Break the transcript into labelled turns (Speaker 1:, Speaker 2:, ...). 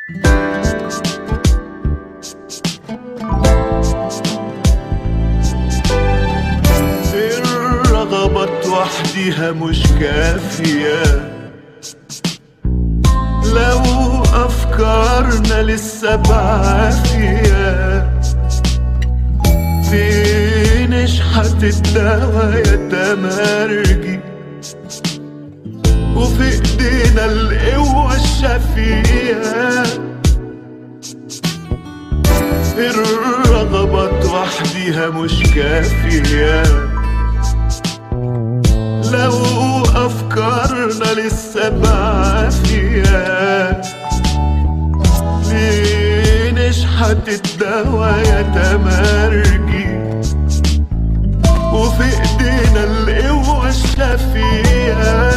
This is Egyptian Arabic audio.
Speaker 1: الرغبات وحديها مش كافية لو أفكارنا لسه بعافية فين شحات الدوا يا تمرجي وفي ايدينا القوة الشافية الرغبات وحديها مش كافية لو أفكارنا لسه بعافية ليه نشحت الدوا يا تمرجي وفي ايدينا القوة الشافية